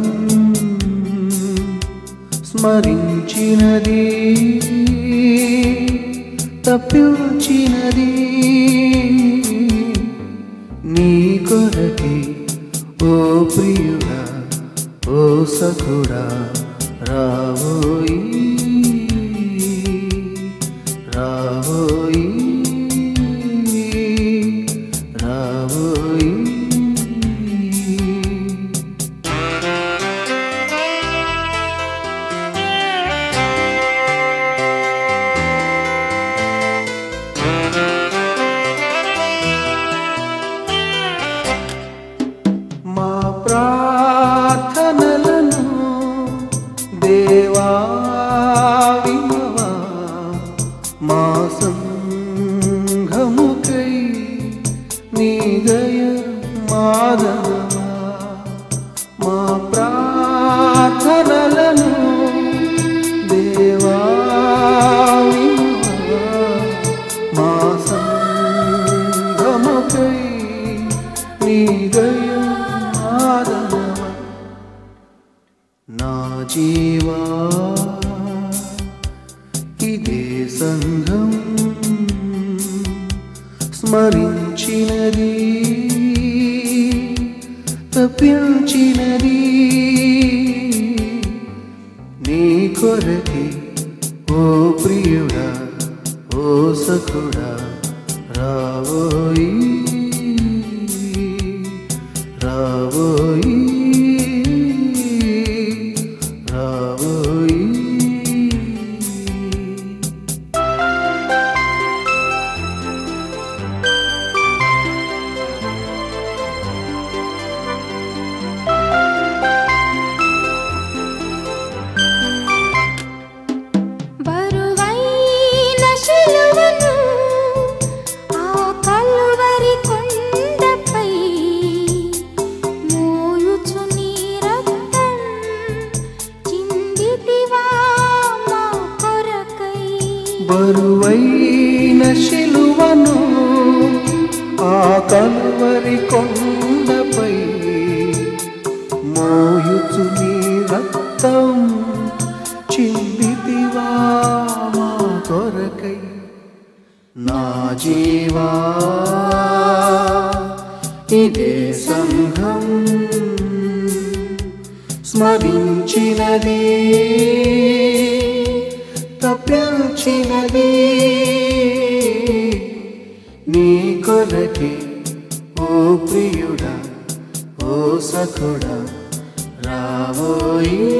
స్మరించినది తప్పించినది నీ కొరకే ఓ ప్రియుడా ఓ సఖుడా రావోయి రావోయి రావోయి మా ప్రార్థనలను దేవా వినవా మా సంఘముకై నీ దయ మాదనమా మా ప్రార్థనలను దేవా వినవా మా సంఘముకై నీ దయ మాదనమా నా జీవా ఇదే సంఘం స్మరించినది తప్పించినది నీ కొరకే ఓ ప్రియుడా ఓ సఖుడా రావోయి రావోయి రావోయి బరువైన శిలువను ఆ కలువరి కొండపై మోయుచు నీ రక్తం చిందితివా మా కొరకై బరువైన శిలువను ఆ కలువరి కొండపై మోయుచు నీ రక్తం చిందితివా మా కొరకై నా జీవా ఇదే సంఘం స్మరించినది తప్పించినది నీ కొరకే ఓ ప్రియుడా ఓ సఖుడా రావోయి